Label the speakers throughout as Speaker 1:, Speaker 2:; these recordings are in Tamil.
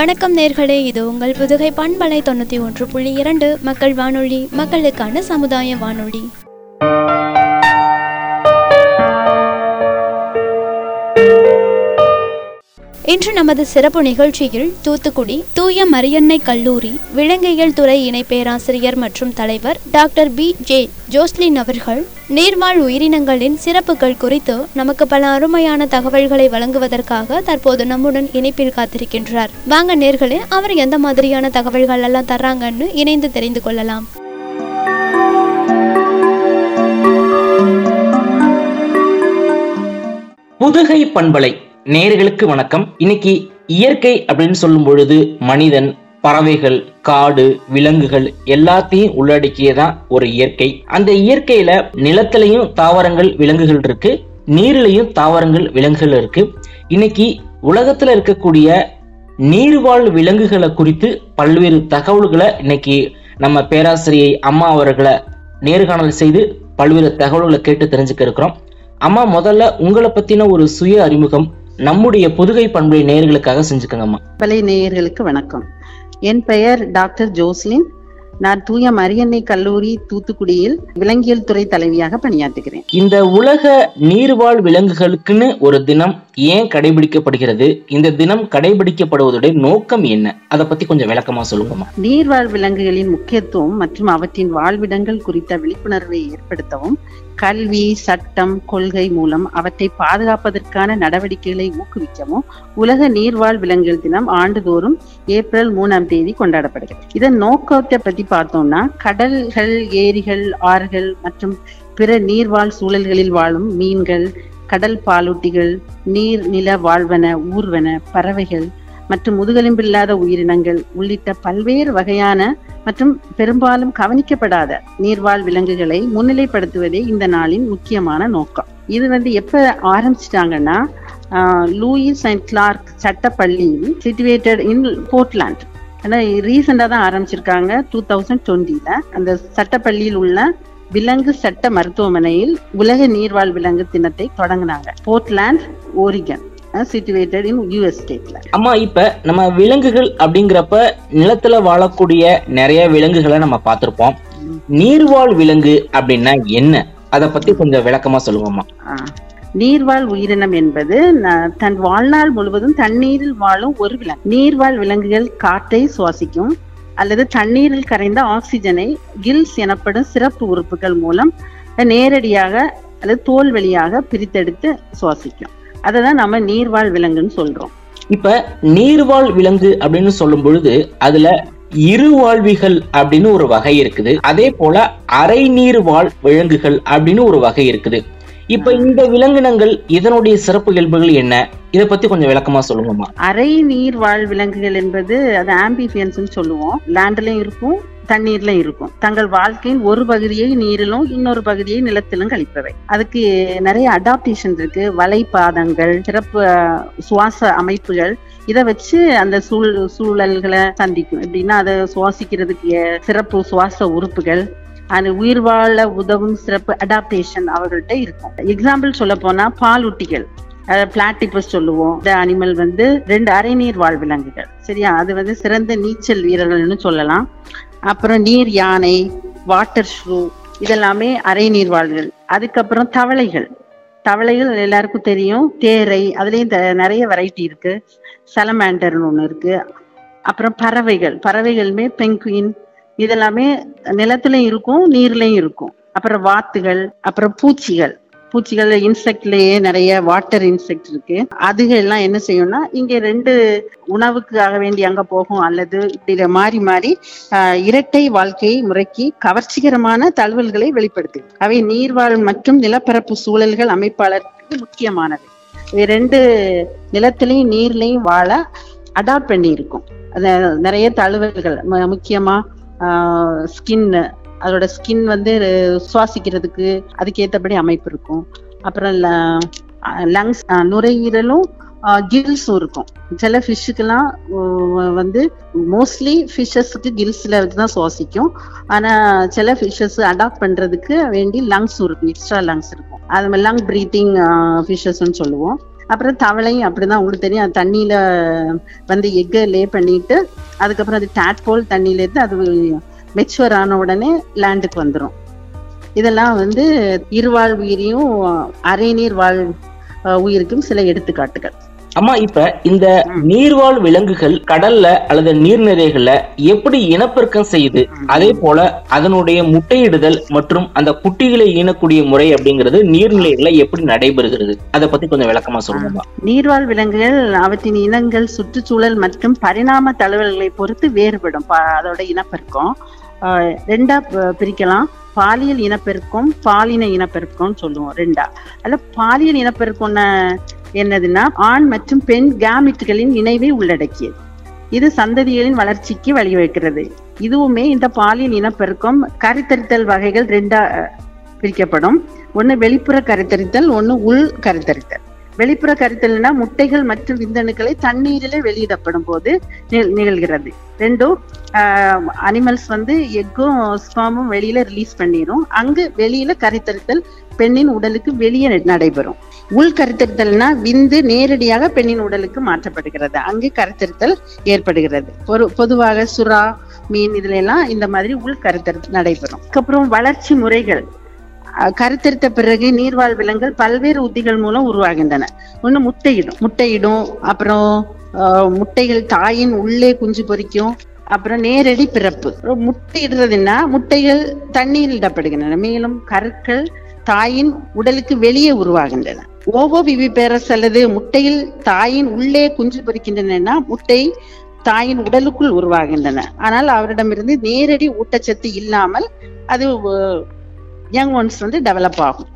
Speaker 1: வணக்கம் நேர்களே இது உங்கள் புதுகை பண்பலை தொண்ணூற்றி ஒன்று புள்ளி இரண்டு மக்கள் வானொலி மக்களுக்கான சமுதாய வானொலி இன்று நமது சிறப்பு நிகழ்ச்சியில் தூத்துக்குடி தூய மரியன்னை கல்லூரி விலங்கியல் துறை இணை பேராசிரியர் மற்றும் தலைவர் டாக்டர் பி ஜே ஜோஸ்லின் அவர்கள் நீர்வாழ் உயிரினங்களின் சிறப்புகள் குறித்து நமக்கு பல அருமையான தகவல்களை வழங்குவதற்காக தற்போது நம்முடன் இணைப்பில் காத்திருக்கின்றார் வாங்க நேர்களே அவர் எந்த மாதிரியான தகவல்கள் எல்லாம் தர்றாங்கன்னு இணைந்து தெரிந்து கொள்ளலாம்
Speaker 2: புதுகை பண்பலை நேர்களுக்கு வணக்கம் இன்னைக்கு இயற்கை அப்படின்னு சொல்லும் பொழுது மனிதன் பறவைகள் காடு விலங்குகள் எல்லாத்தையும் உள்ளடக்கியதான் ஒரு இயற்கை அந்த இயற்கையில நிலத்திலையும் தாவரங்கள் விலங்குகள் இருக்கு நீரிலையும் தாவரங்கள் விலங்குகள் இருக்கு இன்னைக்கு உலகத்துல இருக்கக்கூடிய நீர்வாழ் விலங்குகளை குறித்து பல்வேறு தகவல்களை இன்னைக்கு நம்ம பேராசிரியை அம்மா அவர்களை நேர்காணல் செய்து பல்வேறு தகவல்களை கேட்டு தெரிஞ்சுக்க இருக்கிறோம் அம்மா முதல்ல உங்களை பத்தின ஒரு சுய அறிமுகம் நம்முடைய புதுகை பண்புடைய நேயர்களுக்காக செஞ்சுக்கோங்கம்மா
Speaker 3: பலை நேயர்களுக்கு வணக்கம் என் பெயர் டாக்டர் ஜோஸ்லின் நான் தூய மரியன்னை கல்லூரி தூத்துக்குடியில் விலங்கியல் துறை தலைவியாக பணியாற்றுகிறேன்
Speaker 2: இந்த உலக நீர்வாழ் விலங்குகளுக்குன்னு ஒரு தினம் ஏன் கடைபிடிக்கப்படுகிறது இந்த தினம் கடைபிடிக்கப்படுவதுடைய நோக்கம் என்ன அதை பத்தி கொஞ்சம் விளக்கமா சொல்லுங்கம்மா
Speaker 3: நீர்வாழ் விலங்குகளின் முக்கியத்துவம் மற்றும் அவற்றின் வாழ்விடங்கள் குறித்த விழிப்புணர்வை ஏற்படுத்தவும் கல்வி சட்டம் கொள்கை மூலம் அவற்றை பாதுகாப்பதற்கான நடவடிக்கைகளை ஊக்குவிக்கவும் உலக நீர்வாழ் விலங்குகள் தினம் ஆண்டுதோறும் ஏப்ரல் மூணாம் தேதி கொண்டாடப்படுகிறது இதன் நோக்கத்தை பத்தி பார்த்தோம்னா கடல்கள் ஏரிகள் ஆறுகள் மற்றும் பிற நீர்வாழ் சூழல்களில் வாழும் மீன்கள் கடல் பாலூட்டிகள் நீர் நில வாழ்வன ஊர்வன பறவைகள் மற்றும் முதுகெலும்பில்லாத உயிரினங்கள் உள்ளிட்ட பல்வேறு வகையான மற்றும் பெரும்பாலும் கவனிக்கப்படாத நீர்வாழ் விலங்குகளை முன்னிலைப்படுத்துவதே இந்த நாளின் முக்கியமான நோக்கம் இது வந்து எப்ப ஆரம்பிச்சிட்டாங்கன்னா லூயிஸ் அண்ட் கிளார்க் சட்டப்பள்ளியில் சிச்சுவேட்டட் இன் போர்ட்லாண்ட் ஏன்னா ரீசெண்டாக தான் ஆரம்பிச்சிருக்காங்க டூ தௌசண்ட் டுவெண்ட்டில அந்த சட்டப்பள்ளியில் உள்ள விலங்கு சட்ட மருத்துவமனையில் உலக நீர்வாழ் விலங்கு தினத்தை தொடங்கினாங்க Portland Oregon situated in US ஸ்டேட்ல
Speaker 2: அம்மா இப்ப நம்ம விலங்குகள் அப்படிங்கிறப்ப நிலத்துல வாழக்கூடிய நிறைய விலங்குகளை நம்ம பார்த்திருப்போம் நீர்வாழ் விலங்கு அப்படின்னா என்ன அதை பத்தி கொஞ்சம் விளக்கமா சொல்லுங்கம்மா
Speaker 3: ஆஹ். நீர்வாழ் உயிரினம் என்பது ந- தன் வாழ்நாள் முழுவதும் தண்ணீரில் வாழும் ஒரு விலங்கு நீர்வாழ் விலங்குகள் காற்றை சுவாசிக்கும் அல்லது தண்ணீரில் கரைந்த ஆக்சிஜனை கில்ஸ் எனப்படும் சிறப்பு உறுப்புகள் மூலம் நேரடியாக அல்லது தோல் வழியாக பிரித்தெடுத்து சுவாசிக்கும் அதை தான் நம்ம நீர்வாழ் விலங்குன்னு சொல்றோம்
Speaker 2: இப்ப நீர்வாழ் விலங்கு அப்படின்னு சொல்லும் பொழுது அதுல இருவாழ்விகள் அப்படின்னு ஒரு வகை இருக்குது அதே போல அரை நீர் வாழ் விலங்குகள் அப்படின்னு ஒரு வகை இருக்குது இப்ப இந்த விலங்கினங்கள் இதனுடைய சிறப்பு இயல்புகள் என்ன இதை பத்தி கொஞ்சம் விளக்கமா சொல்லுங்கம்மா
Speaker 3: அரை நீர் வாழ் விலங்குகள் என்பது அது ஆம்பிபியன்ஸ் சொல்லுவோம் லேண்ட்லயும் இருக்கும் தண்ணீர்லயும் இருக்கும் தங்கள் வாழ்க்கையின் ஒரு பகுதியை நீரிலும் இன்னொரு பகுதியை நிலத்திலும் கழிப்பவை அதுக்கு நிறைய அடாப்டேஷன் இருக்கு வலைப்பாதங்கள் சிறப்பு அஹ், சுவாச அமைப்புகள் இதை வச்சு அந்த சூழ் சூழல்களை சந்திக்கும் எப்படின்னா அதை சுவாசிக்கிறதுக்கு அஹ், சிறப்பு சுவாச உறுப்புகள் அது உயிர் வாழ உதவும் சிறப்பு அடாப்டேஷன் அவர்கள்ட்ட இருக்கும் எக்ஸாம்பிள் சொல்ல போனா பாலூட்டிகள் பிளாட்டிபஸ் சொல்லுவோம் இந்த அனிமல் வந்து ரெண்டு அரைநீர் வாழ் விலங்குகள் சரியா அது வந்து சிறந்த நீச்சல் வீரர்கள்னு சொல்லலாம் அப்புறம் நீர் யானை வாட்டர் ஷ்ரூ இதெல்லாமே அரைநீர் வாழ்கள் அதுக்கப்புறம் தவளைகள் தவளைகள் எல்லாருக்கும் தெரியும் தேரை அதுலயும் த- நிறைய வெரைட்டி இருக்கு சலமாண்டர்னு ஒண்ணு இருக்கு அப்புறம் பறவைகள் பறவைகளுமே பெங்குயின் இதெல்லாமே நிலத்துலயும் இருக்கும் நீர்லயும் இருக்கும் அப்புறம் வாத்துகள் அப்புறம் பூச்சிகள் பூச்சிகள் இன்செக்ட்லயே நிறைய வாட்டர் இன்செக்ட் இருக்கு அதுகள் எல்லாம் என்ன செய்யும்னா இங்க ரெண்டு உணவுக்காக வேண்டி அங்க போகும் அல்லது இப்படி மாறி மாறி ஆஹ், இரட்டை வாழ்க்கை முறைக்கு கவர்ச்சிகரமான தழுவல்களை வெளிப்படுத்து அவை நீர்வாழ் மற்றும் நிலப்பரப்பு சூழல்கள் அமைப்பாளருக்கு முக்கியமானவை இவை ரெண்டு நிலத்திலையும் நீர்லையும் வாழ அடாப்ட் பண்ணி இருக்கும் அது நிறைய தழுவல்கள் மு- முக்கியமா ஸ்கின் அதோட ஸ்கின் வந்து சுவாசிக்கிறதுக்கு அதுக்கேற்றபடி அமைப்பு இருக்கும் அப்புறம் லங்ஸ் நுரையீரலும் கில்ஸும் இருக்கும் சில ஃபிஷ்ஷுக்கெல்லாம் வந்து மோஸ்ட்லி ஃபிஷ்ஷஸ்க்கு கில்ஸ்ல தான் சுவாசிக்கும் ஆனா சில ஃபிஷ்ஷஸ் அடாப்ட் பண்றதுக்கு வேண்டி லங்ஸ் இருக்கும் எக்ஸ்ட்ரா லங்ஸ் இருக்கும் அது லங் பிரீத்திங் ஃபிஷ்ஷஸ்ன்னு சொல்லுவோம் அப்புறம் தவளையும் அப்படிதான் உங்களுக்கு தெரியும் அது தண்ணியில வந்து எக்கை லே பண்ணிட்டு அதுக்கப்புறம் அது டேட்போல் தண்ணியில இருந்து அது மெச்சுவர் ஆன உடனே லேண்டுக்கு வந்துடும் இதெல்லாம் வந்து இருவாழ் உயிரியும் அரைநீர் வாழ் அஹ், உயிருக்கும் சில எடுத்துக்காட்டுகள்
Speaker 2: அம்மா இப்ப இந்த
Speaker 3: ம்.
Speaker 2: நீர்வாழ் விலங்குகள் கடல்ல அல்லது நீர்நிலைகள்ல எப்படி இனப்பெருக்கம் செய்யுது அதே போல அதனுடைய முட்டையிடுதல் மற்றும் அந்த குட்டிகளை ஈனக்கூடிய முறை அப்படிங்கிறது நீர்நிலைகள்ல எப்படி நடைபெறுகிறது அதை பத்தி கொஞ்சம் விளக்கமா சொல்லுங்கம்மா
Speaker 3: நீர்வாழ் விலங்குகள் அவற்றின் இனங்கள் சுற்றுச்சூழல் மற்றும் பரிணாம தழுவல்களை பொறுத்து வேறுபடும் பா- அதோட இனப்பெருக்கம் ஆஹ் ரெண்டா ப- பிரிக்கலாம் பாலியல் இனப்பெருக்கம் பாலின இனப்பெருக்கம்னு சொல்லுவோம் ரெண்டா அதுல பாலியல் இனப்பெருக்கம்னா என்னதுன்னா ஆண் மற்றும் பெண் கேமிட்டுகளின் இணைவை உள்ளடக்கியது இது சந்ததிகளின் வளர்ச்சிக்கு வழிவகுக்கிறது இதுவுமே இந்த பாலியல் இனப்பெருக்கம் கருத்தரித்தல் வகைகள் ரெண்டா அஹ், பிரிக்கப்படும் ஒன்னு வெளிப்புற கருத்தரித்தல் ஒன்னு உள் கருத்தரித்தல் வெளிப்புற கருத்தல்னா முட்டைகள் மற்றும் விந்தணுக்களை தண்ணீரிலே வெளியிடப்படும் போது நிக- நிகழ்கிறது ரெண்டும் அனிமல்ஸ் வந்து எக்கும் ஸ்பாமும் வெளியில ரிலீஸ் பண்ணிரும் அங்கு வெளியில கருத்தரித்தல் பெண்ணின் உடலுக்கு வெளியே ந- நடைபெறும் உள் கருத்தரித்தல்னா விந்து நேரடியாக பெண்ணின் உடலுக்கு மாற்றப்படுகிறது அங்கு கருத்தரித்தல் ஏற்படுகிறது பொரு- பொதுவாக சுறா மீன் இதுல எல்லாம் இந்த மாதிரி உள் கருத்தரித்தல் நடைபெறும் அதுக்கப்புறம் வளர்ச்சி முறைகள் அஹ் கருத்தரித்த பிறகு நீர்வாழ் விலங்குகள் பல்வேறு உத்திகள் மூலம் உருவாகின்றன ஒண்ணு முட்டையிடும் முட்டையிடும் அப்புறம் அஹ், முட்டைகள் தாயின் உள்ளே குஞ்சு பொரிக்கும் அப்புறம் நேரடி பிறப்பு அப்புறம் முட்டையிடுறதுன்னா முட்டைகள் தண்ணீரில் இடப்படுகின்றன மேலும் கருக்கள் தாயின் உடலுக்கு வெளியே உருவாகின்றன ஓவோ விவிபேரஸ் அல்லது முட்டையில் தாயின் உள்ளே குஞ்சு பொரிக்கின்றன முட்டை தாயின் உடலுக்குள் உருவாகின்றன ஆனால் அவரிடமிருந்து நேரடி ஊட்டச்சத்து இல்லாமல் அது அஹ், யங் ஒன்ஸ் வந்து டெவலப் ஆகும்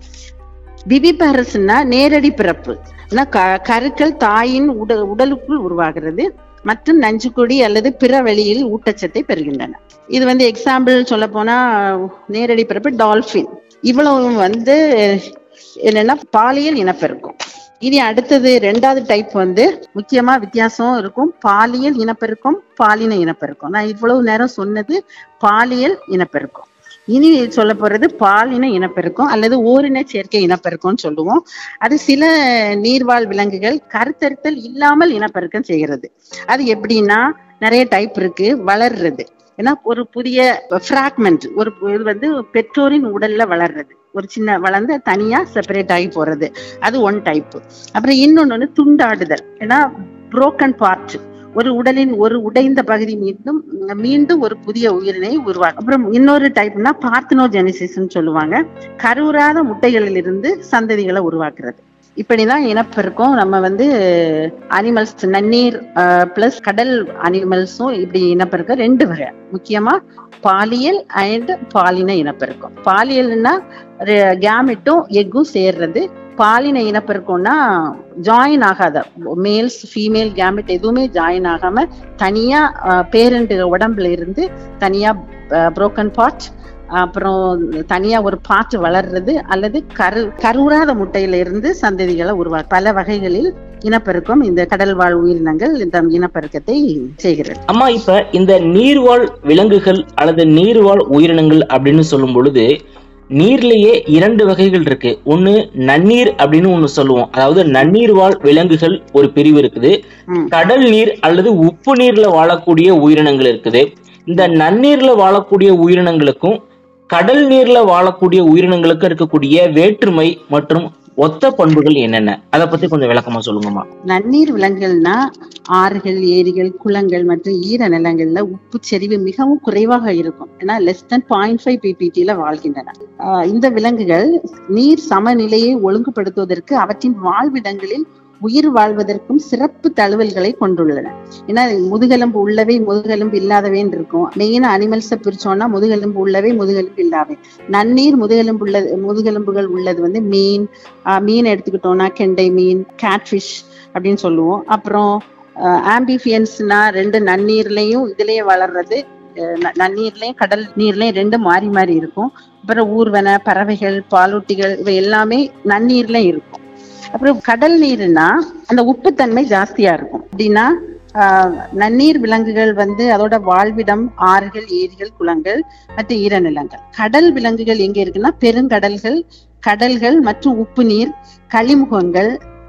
Speaker 3: விவிபாரஸ்னா நேரடி பிறப்பு ஏன்னா க- கருக்கள் தாயின் உட உடலுக்குள் உருவாகிறது மற்றும் நஞ்சுக்கொடி அல்லது பிற வழியில் ஊட்டச்சத்தை பெறுகின்றன இது வந்து எக்ஸாம்பிள் சொல்ல போனா நேரடி பிறப்பு டால்பின் இவ்வளவு வந்து என்னன்னா பாலியல் இனப்பெருக்கம் இனி அடுத்தது ரெண்டாவது டைப் வந்து முக்கியமா வித்தியாசம் இருக்கும் பாலியல் இனப்பெருக்கம் பாலின இனப்பெருக்கம் நான் இவ்வளவு நேரம் சொன்னது பாலியல் இனப்பெருக்கம் இனி சொல்ல போறது பாலின இனப்பெருக்கம் அல்லது ஓரின சேர்க்கை இனப்பெருக்கம்னு சொல்லுவோம் அது சில நீர்வாழ் விலங்குகள் கருத்தரித்தல் இல்லாமல் இனப்பெருக்கம் செய்கிறது அது எப்படின்னா நிறைய டைப் இருக்கு வளர்றது ஏன்னா ஒரு புதிய ஃப்ராக்மெண்ட் ஒரு இது வந்து பெற்றோரின் உடல்ல வளர்றது ஒரு சின்ன வளர்ந்து தனியா செப்பரேட் ஆகி போறது அது ஒன் டைப் அப்புறம் இன்னொன்னு வந்து துண்டாடுதல் ஏன்னா புரோக்கன் பார்ட் ஒரு உடலின் ஒரு உடைந்த பகுதி மீண்டும் மீண்டும் ஒரு புதிய உயிரினை உருவாக்கும் அப்புறம் இன்னொரு டைப்னா பார்த்தினோஜெனிசிஸ் சொல்லுவாங்க கருவுறாத முட்டைகளில் இருந்து சந்ததிகளை உருவாக்குறது இப்படிதான் இனப்பெருக்கம் நம்ம வந்து அனிமல்ஸ் நன்னீர் பிளஸ் கடல் அனிமல்ஸும் இப்படி இனப்பெருக்கம் ரெண்டு வகை முக்கியமா பாலியல் அண்ட் பாலின இனப்பெருக்கம் பாலியல்னா கேமிட்டும் எக்கும் சேர்றது பாலின இனப்பெருக்கம்னா ஜாயின் ஆகாத மேல்ஸ் ஃபீமேல் கேமிட் எதுவுமே ஜாயின் ஆகாம தனியா பேரண்ட் உடம்புல இருந்து தனியா புரோக்கன் பார்ட் அப்புறம் தனியா ஒரு பாட்டு வளர்றது அல்லது கரு கருவுறாத முட்டையில இருந்து சந்ததிகளை உருவா பல வகைகளில் இனப்பெருக்கம் இந்த கடல் வாழ் உயிரினங்கள் இந்த இனப்பெருக்கத்தை செய்கிறது
Speaker 2: அம்மா இப்ப இந்த நீர்வாழ் விலங்குகள் அல்லது நீர்வாழ் உயிரினங்கள் அப்படின்னு சொல்லும் பொழுது நீர்லயே இரண்டு வகைகள் இருக்கு ஒண்ணு நன்னீர் அப்படின்னு ஒண்ணு சொல்லுவோம் அதாவது நன்னீர் வாழ் விலங்குகள் ஒரு பிரிவு இருக்குது
Speaker 3: ம்.
Speaker 2: கடல் நீர் அல்லது உப்பு நீர்ல வாழக்கூடிய உயிரினங்கள் இருக்குது இந்த நன்னீர்ல வாழக்கூடிய உயிரினங்களுக்கும் கடல் நீர்ல வாழக்கூடிய உயிரினங்களுக்கும் இருக்கக்கூடிய வேற்றுமை மற்றும் ஒத்த பண்புகள் என்னென்ன அதை பத்தி கொஞ்சம் விளக்கமா சொல்லுங்கம்மா
Speaker 3: நன்னீர் விலங்குகள்னா ஆறுகள் ஏரிகள் குளங்கள் மற்றும் ஈர நிலங்கள்ல உப்பு செறிவு மிகவும் குறைவாக இருக்கும் ஏன்னா லெஸ் தென் பாயிண்ட் ஃபைவ் பிபிடில வாழ்கின்றன ஆஹ் இந்த விலங்குகள் நீர் சமநிலையை ஒழுங்குபடுத்துவதற்கு அவற்றின் வாழ்விடங்களில் உயிர் வாழ்வதற்கும் சிறப்பு தழுவல்களை கொண்டுள்ளன ஏன்னா முதுகெலும்பு உள்ளவை முதுகெலும்பு இல்லாதவைன்னு இருக்கும் மெயினா அனிமல்ஸை பிரிச்சோம்னா முதுகெலும்பு உள்ளவை முதுகெலும்பு இல்லாதவை நன்னீர் முதுகெலும்பு உள்ள முதுகெலும்புகள் உள்ளது வந்து மீன் ஆஹ் மீன் எடுத்துக்கிட்டோம்னா கெண்டை மீன் கேட்ஃபிஷ் அப்படின்னு சொல்லுவோம் அப்புறம் ஆம்பிஃபியன்ஸ்னா ரெண்டு நன்னீர்லயும் இதுலயே வளர்றது அஹ் ந- நன்னீர்லயும் கடல் நீர்லயும் ரெண்டும் மாறி மாறி இருக்கும் அப்புறம் ஊர்வன பறவைகள் பாலூட்டிகள் இவை எல்லாமே நன்னீர்ல இருக்கும் அப்புறம் கடல் நீர்னா அந்த உப்புத்தன்மை ஜாஸ்தியா இருக்கும் அப்படின்னா ஆஹ் நன்னீர் விலங்குகள் வந்து அதோட வாழ்விடம் ஆறுகள் ஏரிகள் குளங்கள் மற்றும் ஈரநிலங்கள் கடல் விலங்குகள் எங்க இருக்குன்னா பெருங்கடல்கள் கடல்கள் மற்றும் உப்பு நீர் கழிமுகங்கள்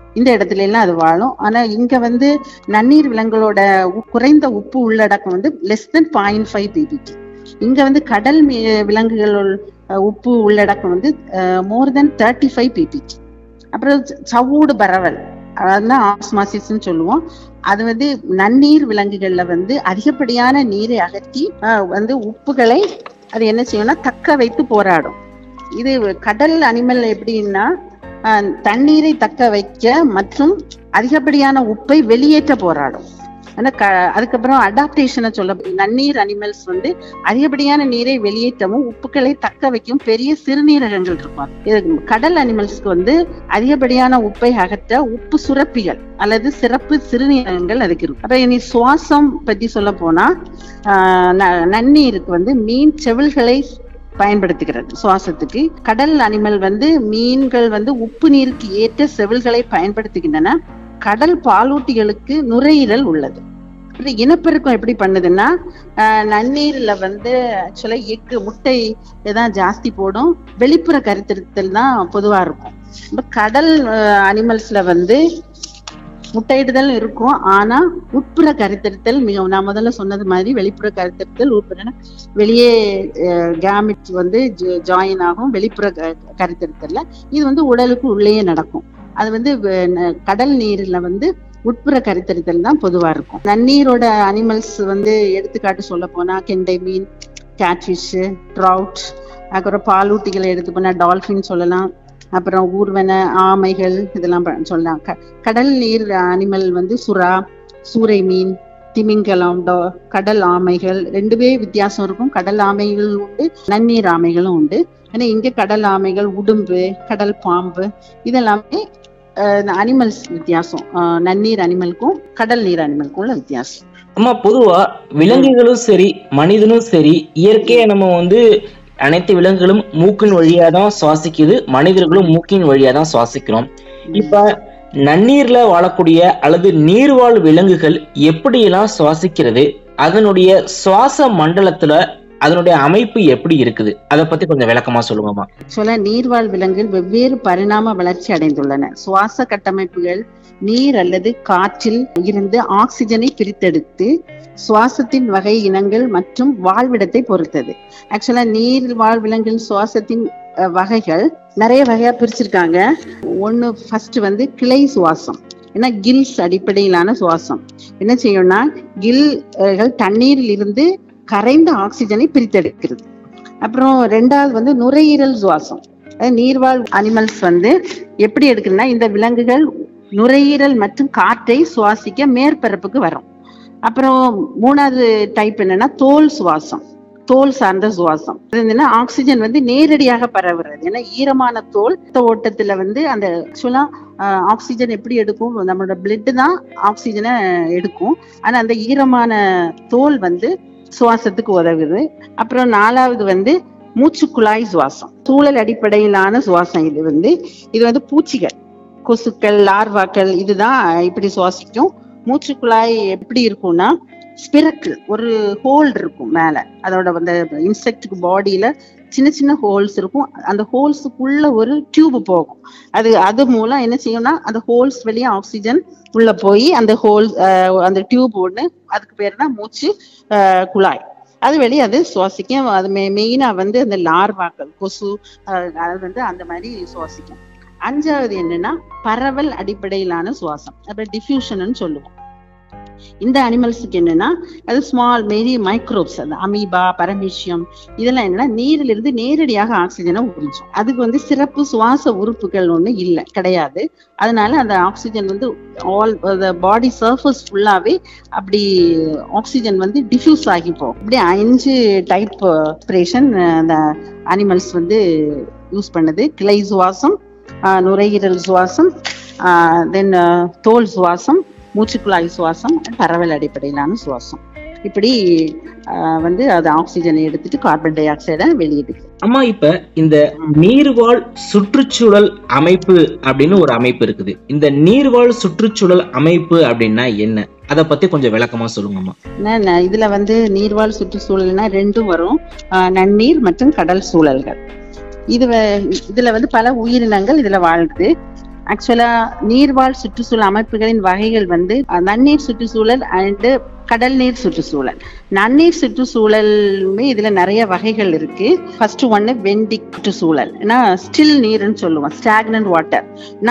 Speaker 3: இந்த இடத்துல எல்லாம் அது வாழும் ஆனா இங்க வந்து நன்னீர் விலங்குகளோட உ- குறைந்த உப்பு உள்ளடக்கம் வந்து less than point five PPT இங்க வந்து கடல் மீ- விலங்குகள் அஹ், உப்பு உள்ளடக்கம் வந்து more than thirty five PPT அப்புறம் ச- சவ்வூடு பரவல் அதான் ஆஸ்மாசிஸ்ன்னு சொல்லுவோம் அது வந்து நன்னீர் விலங்குகள்ல வந்து அதிகப்படியான நீரை அகற்றி அஹ், வந்து உப்புகளை அது என்ன செய்யும்னா தக்க வைத்து போராடும் இது கடல் அனிமல் எப்படின்னா அஹ், தண்ணீரை தக்க வைக்க மற்றும் அதிகப்படியான உப்பை வெளியேற்ற போராடும் ஆனா க அதுக்கப்புறம் அடாப்டேஷனை சொல்ல நன்னீர் அனிமல்ஸ் வந்து அதிகப்படியான நீரை வெளியேற்றவும் உப்புக்களை தக்க வைக்கும் பெரிய சிறுநீரகங்கள் இருக்கும் இது கடல் அனிமல்ஸ்க்கு வந்து அதிகப்படியான உப்பை அகற்ற உப்பு சுரப்பிகள் அல்லது சிறப்பு சிறுநீரகங்கள் அதுக்கு இருக்கும் அப்ப இனி சுவாசம் பத்தி சொல்ல போனா ஆஹ் ந- நன்னீருக்கு வந்து மீன் செவில்களை பயன்படுத்துகிறது சுவாசத்துக்கு கடல் அனிமல் வந்து மீன்கள் வந்து உப்பு நீருக்கு ஏற்ற செவில்களை பயன்படுத்துகின்றன கடல் பாலூட்டிகளுக்கு நுரையீரல் உள்ளது அப்புறம் இனப்பெருக்கம் எப்படி பண்ணுதுன்னா ஆஹ் நன்னீர்ல வந்து ஆக்சுவலா எக்கு முட்டை தான் ஜாஸ்தி போடும் வெளிப்புற கருத்திருத்தல் தான் பொதுவா இருக்கும் இப்ப கடல் அனிமல்ஸ்ல வந்து முட்டையிடுதல் இருக்கும் ஆனா உட்புற கருத்தரித்தல் மிக நான் முதல்ல சொன்னது மாதிரி வெளிப்புற கருத்தரித்தல் உட்புற வெளியே கேமிட் வந்து ஜாயின் ஆகும் வெளிப்புற க- கருத்தரித்தல்ல இது வந்து உடலுக்கு உள்ளேயே நடக்கும் அது வந்து வ- ந- கடல் நீர்ல வந்து உட்புற கருத்தரித்தல் தான் பொதுவா இருக்கும் நன்னீரோட அனிமல்ஸ் வந்து எடுத்துக்காட்டு சொல்ல போனா கெண்டை மீன் கேட்ஃபிஷ் ட்ரவுட் அப்புறம் பாலூட்டிகளை எடுத்து போனா டால்பின் சொல்லலாம் அப்புறம் ஊர்வன ஆமைகள் இதெல்லாம் ப- சொல்லலாம் க- கடல் நீர் அனிமல் வந்து சுறா சூறை மீன் திமிங்கலம் டா- கடல் ஆமைகள் ரெண்டுமே வித்தியாசம் இருக்கும் கடல் ஆமைகள் உண்டு நன்னீர் ஆமைகளும் உண்டு ஆனா இங்க கடல் ஆமைகள் உடும்பு கடல் பாம்பு இதெல்லாமே அனிமல்ஸ் வித்தியாசம் அஹ் நன்னீர் அனிமலுக்கும் கடல் நீர் அனிமலுக்கும் உள்ள வித்தியாசம்
Speaker 2: அம்மா பொதுவா விலங்குகளும் சரி மனிதனும் சரி இயற்கையா நம்ம வந்து அனைத்து விலங்குகளும் மூக்கின் வழியா தான் சுவாசிக்குது மனிதர்களும் மூக்கின் வழியா தான் சுவாசிக்கிறோம் இப்ப நன்னீர்ல வாழக்கூடிய அல்லது நீர்வாழ் விலங்குகள் எப்படியெல்லாம் சுவாசிக்கிறது அதனுடைய சுவாச மண்டலத்துல அதனுடைய அமைப்பு எப்படி இருக்குது அதை பத்தி கொஞ்சம் விளக்கமா சொல்லுங்கம்மா
Speaker 3: ஆக்சுவலா நீர்வாழ் விலங்குகள் வெவ்வேறு பரிணாம வளர்ச்சி அடைந்துள்ளன சுவாச கட்டமைப்புகள் நீர் அல்லது காற்றில் இருந்து ஆக்சிஜனை பிரித்தெடுத்து சுவாசத்தின் வகை இனங்கள் மற்றும் வாழ்விடத்தை பொறுத்தது ஆக்சுவலா நீர் வாழ் விலங்குகள் சுவாசத்தின் அஹ், வகைகள் நிறைய வகையா பிரிச்சிருக்காங்க ஒண்ணு ஃபர்ஸ்ட் வந்து கிளை சுவாசம் ஏன்னா கில்ஸ் அடிப்படையிலான சுவாசம் என்ன செய்யும்னா கில்கள் தண்ணீரில் இருந்து கரைந்த ஆக்சிஜனை பிரித்தெடுக்கிறது அப்புறம் ரெண்டாவது வந்து நுரையீரல் சுவாசம் அதாவது நீர்வாழ் அனிமல்ஸ் வந்து எப்படி எடுக்குதுன்னா இந்த விலங்குகள் நுரையீரல் மற்றும் காற்றை சுவாசிக்க மேற்பரப்புக்கு வரும் அப்புறம் மூணாவது டைப் என்னன்னா தோல் சுவாசம் தோல் சார்ந்த சுவாசம் இது என்னன்னா ஆக்சிஜன் வந்து நேரடியாக பரவுறது ஏன்னா ஈரமான தோல் ரத்த ஓட்டத்துல வந்து அந்த ஆக்சுவலா ஆக்சிஜன் எப்படி எடுக்கும் நம்மளோட பிளட் தான் ஆக்சிஜனை எடுக்கும் ஆனா அந்த ஈரமான தோல் வந்து சுவாசத்துக்கு உதவுது அப்புறம் நாலாவது வந்து மூச்சுக்குழாய் சுவாசம் சூழல் அடிப்படையிலான சுவாசம் இது வந்து இது வந்து பூச்சிகள் கொசுக்கள் லார்வாக்கள் இதுதான் இப்படி சுவாசிக்கும் மூச்சுக்குழாய் எப்படி இருக்கும்னா ஸ்பிரக்கிள் ஒரு ஹோல் இருக்கும் மேல அதோட அந்த இன்செக்டுக்கு பாடியில சின்ன சின்ன ஹோல்ஸ் இருக்கும் அந்த ஹோல்ஸுக்குள்ள ஒரு டியூப் போகும் அது அது மூலம் என்ன செய்யும்னா அந்த ஹோல்ஸ் வழியா ஆக்சிஜன் உள்ள போய் அந்த ஹோல் அந்த டியூப் ஒண்ணு அதுக்கு பேர் தான் மூச்சு அஹ், குழாய் அது வெளியே அது சுவாசிக்கும் அது மெயினா வந்து அந்த லார்வாக்கள் கொசு அஹ், அது வந்து அந்த மாதிரி சுவாசிக்கும் அஞ்சாவது என்னன்னா பரவல் அடிப்படையிலான சுவாசம் அப்புறம் டிஃப்யூஷன் சொல்லுவோம் இந்த அனிமல்ஸுக்கு என்னன்னா அது ஸ்மால் மேரி மைக்ரோப்ஸ் அந்த அமீபா பரமீஷியம் இதெல்லாம் என்னன்னா நீரில் இருந்து நேரடியாக ஆக்சிஜனை உறிஞ்சும் அதுக்கு வந்து சிறப்பு சுவாச உறுப்புகள் ஒண்ணு இல்லை கிடையாது அதனால அந்த ஆக்சிஜன் வந்து ஆல் பாடி சர்ஃபஸ் ஃபுல்லாவே அப்படி ஆக்சிஜன் வந்து டிஃப்யூஸ் ஆகி போகும் இப்படி அஞ்சு டைப் ரெஸ்பிரேஷன் அந்த அனிமல்ஸ் வந்து யூஸ் பண்ணுது கிளை சுவாசம் ஆஹ் நுரையீரல் சுவாசம் தென் தோல் சுவாசம் மூச்சுக்குழாய் சுவாசம் பரவல் அடிப்படையிலான சுவாசம் இப்படி ஆஹ் வந்து அது ஆக்சிஜனை எடுத்துட்டு கார்பன் டை ஆக்சைடை வெளியிடுது
Speaker 2: அம்மா இப்ப இந்த நீர்வாழ் சுற்றுச்சூழல் அமைப்பு அப்படின்னு ஒரு அமைப்பு இருக்குது இந்த நீர்வாழ் சுற்றுச்சூழல் அமைப்பு அப்படின்னா என்ன அத பத்தி கொஞ்சம் விளக்கமா சொல்லுங்கம்மா
Speaker 3: ஏன்னா, ந- இதுல வந்து நீர்வாழ் சுற்றுச்சூழல்னா ரெண்டும் வரும் ஆஹ் நன்னீர் மற்றும் கடல் சூழல்கள் இது வ- இதுல வந்து பல உயிரினங்கள் இதுல வாழுது ஆக்சுவலா நீர்வாழ் சுற்றுச்சூழல் அமைப்புகளின் வகைகள் வந்து அஹ், நன்னீர் சுற்றுச்சூழல் அண்ட் கடல் நீர் சுற்றுச்சூழல் நன்னீர் சுற்றுச்சூழலுமே இதுல நிறைய வகைகள் இருக்கு ஃபர்ஸ்ட் ஒன்னு வெண்டிக் சுற்றுச்சூழல் ஏன்னா ஸ்டில் நீர்னு சொல்லுவோம் ஸ்டாக்னன்ட் வாட்டர்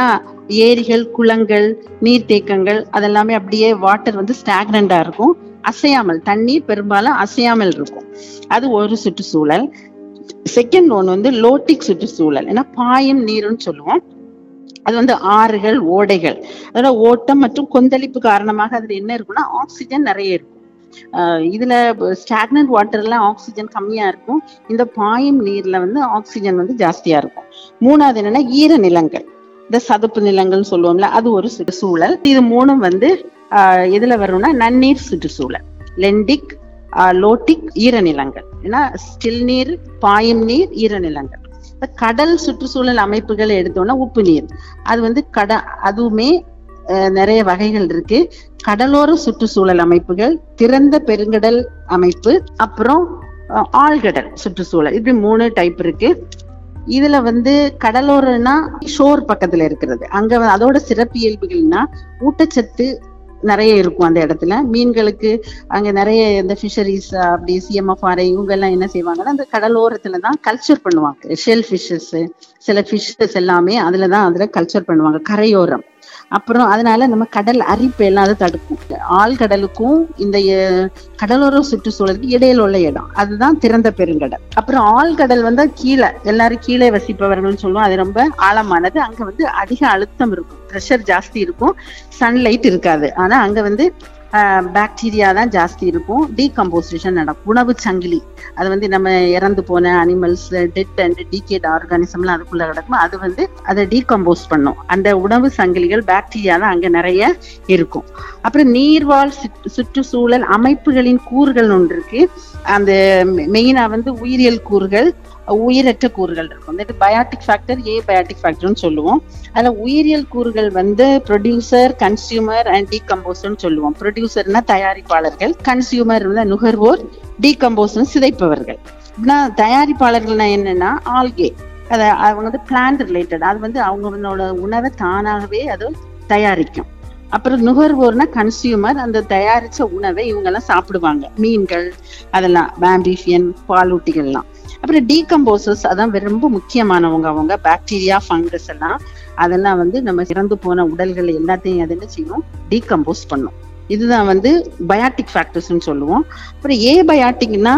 Speaker 3: ஏரிகள் குளங்கள் நீர்த்தேக்கங்கள் அதெல்லாமே அப்படியே வாட்டர் வந்து ஸ்டாக்னண்டா இருக்கும் அசையாமல் தண்ணீர் பெரும்பாலும் அசையாமல் இருக்கும் அது ஒரு சுற்றுச்சூழல் செகண்ட் ஒன் வந்து லோட்டிக் சுற்றுச்சூழல் ஏன்னா பாயும் நீர்னு சொல்லுவோம் அது வந்து ஆறுகள் ஓடைகள் அதோட ஓட்டம் மற்றும் கொந்தளிப்பு காரணமாக அதுல என்ன இருக்கும்னா ஆக்சிஜன் நிறைய இருக்கும் ஆஹ் இதுல ஸ்டாக்னன்ட் வாட்டர்ல ஆக்சிஜன் கம்மியா இருக்கும் இந்த பாயும் நீர்ல வந்து ஆக்சிஜன் வந்து ஜாஸ்தியா இருக்கும் மூணாவது என்னன்னா ஈர நிலங்கள் இந்த சதுப்பு நிலங்கள்னு சொல்லுவோம்ல அது ஒரு சுற்றுச்சூழல் இது மூணும் வந்து ஆஹ் எதுல வரும்னா நன்னீர் சுற்றுச்சூழல் லெண்டிக் லோட்டிக் ஈரநிலங்கள் ஏன்னா ஸ்டில் நீர் பாயும் நீர் ஈரநிலங்கள் இப்ப கடல் சுற்றுச்சூழல் அமைப்புகள் எடுத்தோம்னா உப்பு நீர் அது வந்து கட அதுவுமே அஹ், நிறைய வகைகள் இருக்கு கடலோர சுற்றுச்சூழல் அமைப்புகள் திறந்த பெருங்கடல் அமைப்பு அப்புறம் அஹ், ஆழ்கடல் சுற்றுச்சூழல் இப்படி மூணு டைப் இருக்கு இதுல வந்து கடலோரம்னா ஷோர் பக்கத்துல இருக்கிறது அங்க வந்து அதோட சிறப்பியல்புகள்னா ஊட்டச்சத்து நிறைய இருக்கும் அந்த இடத்துல மீன்களுக்கு அங்க நிறைய இந்த ஃபிஷரிஸ் அப்படி சிஎம்எஃப்ஆர்ஐ இவங்க எல்லாம் என்ன செய்வாங்கன்னா அந்த கடலோரத்துல தான் கல்ச்சர் பண்ணுவாங்க ஷெல் ஃபிஷஸ் சில ஃபிஷஸ் எல்லாமே அதுல தான் அதுல கல்ச்சர் பண்ணுவாங்க கரையோரம் அப்புறம் அதனால நம்ம கடல் அரிப்பு எல்லாம் அதை தடுக்கும் ஆழ்கடலுக்கும் இந்த அஹ், கடலோர சுற்றுச்சூழலுக்கு இடையில உள்ள இடம் அதுதான் திறந்த பெருங்கடல் அப்புறம் ஆழ்கடல் வந்து கீழே எல்லாரும் கீழே வசிப்பவர்கள்னு சொல்லுவோம் அது ரொம்ப ஆழமானது அங்க வந்து அதிக அழுத்தம் இருக்கும் ப்ரெஷர் ஜாஸ்தி இருக்கும் சன்லைட் இருக்காது ஆனா அங்க வந்து பாக்டீரியா தான் ஜாஸ்தி இருக்கும் டீகம்போசிஷன் நடக்கும் உணவு சங்கிலி அது வந்து நம்ம இறந்து போன அனிமல்ஸ் டெட் அண்ட் டீகேட் ஆர்கானிசம்லாம் அதுக்குள்ள கிடக்கும் அது வந்து அதை டீகம்போஸ் பண்ணும் அந்த உணவு சங்கிலிகள் பாக்டீரியா தான் அங்க நிறைய இருக்கும் அப்புறம் நீர்வாழ் சுற்று- சுற்றுச்சூழல் அமைப்புகளின் கூறுகள் ஒன்று இருக்கு அந்த மெயினா வந்து உயிரியல் கூறுகள் உயிரற்ற கூறுகள் இருக்கும் இந்த பயாட்டிக் ஃபேக்டர் ஏ பயாட்டிக் ஃபேக்டர்னு சொல்லுவோம் அதுல உயிரியல் கூறுகள் வந்து ப்ரொடியூசர் கன்சியூமர் அண்ட் டீகம்போசர்னு சொல்லுவோம் ப்ரொடியூசர்னா தயாரிப்பாளர்கள் கன்சியூமர் நுகர்வோர் டீகம்போசர் சிதைப்பவர்கள் அப்படின்னா தயாரிப்பாளர்கள்னா என்னன்னா ஆல்கே அத அவங்க வந்து பிளான்ட் ரிலேட்டட் அது வந்து அவங்களோட உணவை தானாகவே அது தயாரிக்கும் அப்புறம் நுகர்வோர்னா கன்சியூமர் அந்த தயாரிச்ச உணவை இவங்க எல்லாம் சாப்பிடுவாங்க மீன்கள் அதெல்லாம் பேம்பிஃபியன் பாலூட்டிகள்லாம் அப்புறம் டீகம்போசர்ஸ் அதான் ரொம்ப முக்கியமானவங்க அவங்க பாக்டீரியா ஃபங்கஸ் எல்லாம் அதெல்லாம் வந்து நம்ம இறந்து போன உடல்கள் எல்லாத்தையும் அது என்ன செய்யும் டீகம்போஸ் பண்ணும் இதுதான் வந்து பயாட்டிக் ஃபேக்டர்ஸ்னு சொல்லுவோம் அப்புறம் ஏ பயாட்டிக்னா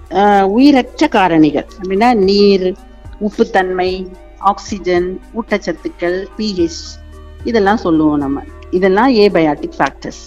Speaker 3: உயிரற்ற காரணிகள் அப்படின்னா நீர் உப்புத்தன்மை ஆக்சிஜன் ஊட்டச்சத்துக்கள் பிஹெச் இதெல்லாம் சொல்லுவோம் நம்ம இதெல்லாம் ஏ பயாட்டிக் ஃபேக்டர்ஸ்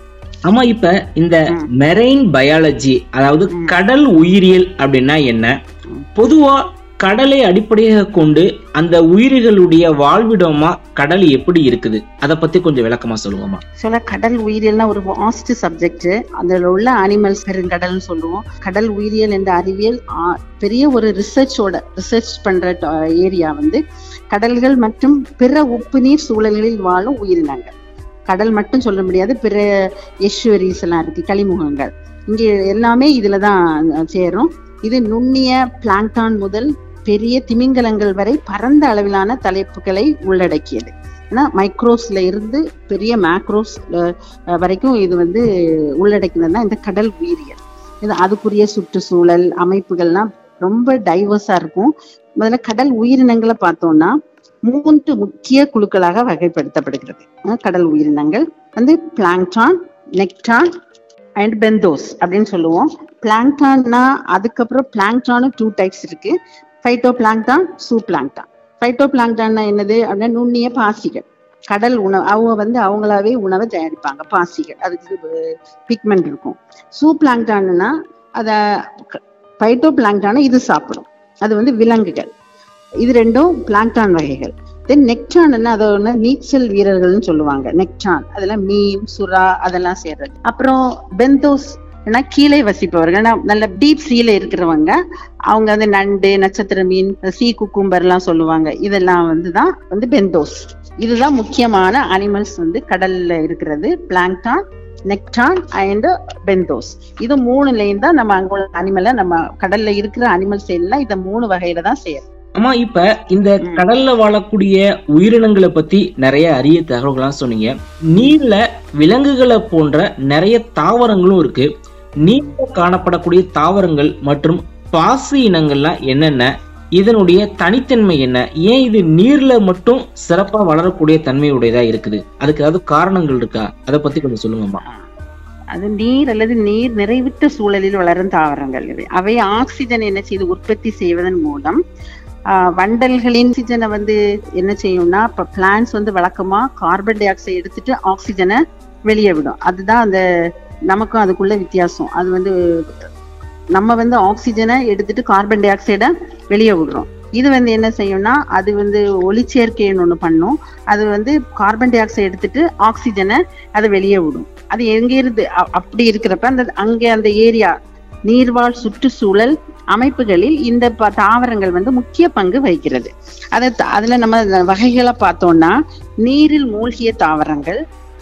Speaker 2: ஆமா இப்ப இந்த
Speaker 3: ம்.
Speaker 2: மெரைன் பயாலஜி அதாவது
Speaker 3: ம்.
Speaker 2: கடல் உயிரியல் அப்படின்னா என்ன
Speaker 3: ம்.
Speaker 2: பொதுவா கடலை அடிப்படையாக கொண்டு அந்த உயிர்களுடைய வாழ்விடமா கடல் எப்படி இருக்குது அத பத்தி கொஞ்சம் விளக்கமா சொல்லுவோமா
Speaker 3: சொல்ல கடல் உயிரியல்னா ஒரு வாஸ்ட் சப்ஜெக்ட் அதுல உள்ள அனிமல்ஸ் பெருங்கடல்னு சொல்லுவோம் கடல் உயிரியல் என்ற அறிவியல் ஆ, பெரிய ஒரு ரிசர்ச்சோட ரிசர்ச் பண்ற ஏரியா வந்து கடல்கள் மற்றும் பிற உப்பு நீர் சூழல்களில் வாழும் உயிரினங்கள் கடல் மட்டும் சொல்ல முடியாது பிற எஸ்வரிஸ் எல்லாம் இருக்கு களிமுகங்கள் இங்க எல்லாமே இதுலதான் சேரும் இது நுண்ணிய பிளாங்டான் முதல் பெரிய திமிங்கலங்கள் வரை பரந்த அளவிலான தலைப்புகளை உள்ளடக்கியது ஏன்னா மைக்ரோஸ்ல இருந்து பெரிய மேக்ரோஸ் வரைக்கும் இது வந்து உள்ளடக்கினது தான் இந்த கடல் உயிரியல் இது அதுக்குரிய சுற்றுச்சூழல் அமைப்புகள்லாம் ரொம்ப டைவர்ஸா இருக்கும் முதல்ல கடல் உயிரினங்களை பார்த்தோம்னா மூன்று முக்கிய குழுக்களாக வகைப்படுத்தப்படுகிறது அஹ் கடல் உயிரினங்கள் வந்து பிளாங்டான் நெக்டான் அண்ட் பெந்தோஸ் அப்படின்னு சொல்லுவோம் பிளாங்டான்னா அதுக்கப்புறம் பிளாங்டானும் டூ டைப்ஸ் இருக்கு ஃபைட்டோ பிளாங்டான் சூ பிளாங்டான் ஃபைட்டோ பிளாங்டான்னா என்னது அப்படின்னா நுண்ணிய பாசிகள் கடல் உணவு அவங்க வந்து அவங்களாவே உணவை தயாரிப்பாங்க பாசிகள் அதுக்கு பிக்மெண்ட் இருக்கும் சூ பிளாங்டான்னா அத ஃபைட்டோ பிளாங்டான இது சாப்பிடும் அது வந்து விலங்குகள் இது ரெண்டும் பிளாங்டான் வகைகள் தென் நெக்டான் அதோட நீச்சல் வீரர்கள்னு சொல்லுவாங்க நெக்டான் அதெல்லாம் மீன் சுறா அதெல்லாம் சேர்றது அப்புறம் பெந்தோஸ் ஏன்னா கீழே வசிப்பவர்கள் ஏன்னா நல்ல டீப் சீல இருக்கிறவங்க அவங்க வந்து நண்டு நட்சத்திர மீன் சீ குக்கும்பர் எல்லாம் சொல்லுவாங்க இதெல்லாம் வந்து தான் வந்து பெந்தோஸ் இதுதான் முக்கியமான அனிமல்ஸ் வந்து கடல்ல இருக்கிறது பிளாங்டான் நெக்டான் அண்ட் பெந்தோஸ் இது மூணுலயும் தான் நம்ம அங்க உள்ள அனிமலை நம்ம கடல்ல இருக்கிற அனிமல்ஸ் எல்லாம் இந்த மூணு வகையில தான் சேரும்
Speaker 2: அம்மா இப்ப இந்த
Speaker 3: ம்.
Speaker 2: கடல்ல வாழக்கூடிய உயிரினங்களை பத்தி நிறைய அரிய தகவல்கள்லாம் சொன்னீங்க நீர்ல விலங்குகளை போன்ற நிறைய தாவரங்களும் இருக்கு நீர்ல காணப்படக்கூடிய தாவரங்கள் மற்றும் பாசி இனங்கள்லாம் என்னென்ன இதனுடைய தனித்தன்மை என்ன ஏன் இது நீர்ல மட்டும் சிறப்பா வளரக்கூடிய தன்மையுடையதா இருக்குது அதுக்கு ஏதாவது காரணங்கள் இருக்கா அதை பத்தி கொஞ்சம் சொல்லுங்கம்மா
Speaker 3: அது நீர் அல்லது நீர் நிறைவுற்ற சூழலில் வளரும் தாவரங்கள் இவை அவை ஆக்சிஜன் என்ன செய்து உற்பத்தி செய்வதன் மூலம் ஆஹ், வண்டல்களின் ஆக்சிஜனை வந்து என்ன செய்யும்னா இப்ப பிளான்ஸ் வந்து வழக்கமா கார்பன் டை ஆக்சைடு எடுத்துட்டு ஆக்சிஜனை வெளியே விடும் அதுதான் அந்த நமக்கும் அதுக்குள்ள வித்தியாசம் அது வந்து நம்ம வந்து ஆக்சிஜனை எடுத்துட்டு கார்பன் டை ஆக்சைடை வெளியே விடுறோம் இது வந்து என்ன செய்யும்னா அது வந்து ஒளிச்சேர்க்கைன்னு ஒண்ணு பண்ணும் அது வந்து கார்பன் டை ஆக்சைடு எடுத்துட்டு ஆக்சிஜனை அதை வெளியே விடும் அது எங்க இருந்து அ- அப்படி இருக்கிறப்ப அந்த அங்கே அந்த ஏரியா நீர்வாழ் சுற்றுச்சூழல் அமைப்புகளில் இந்த ப- தாவரங்கள் வந்து முக்கிய பங்கு வகிக்கிறது அதை த- அதுல நம்ம இந்த வகைகளை பார்த்தோம்னா நீரில் மூழ்கிய தாவரங்கள்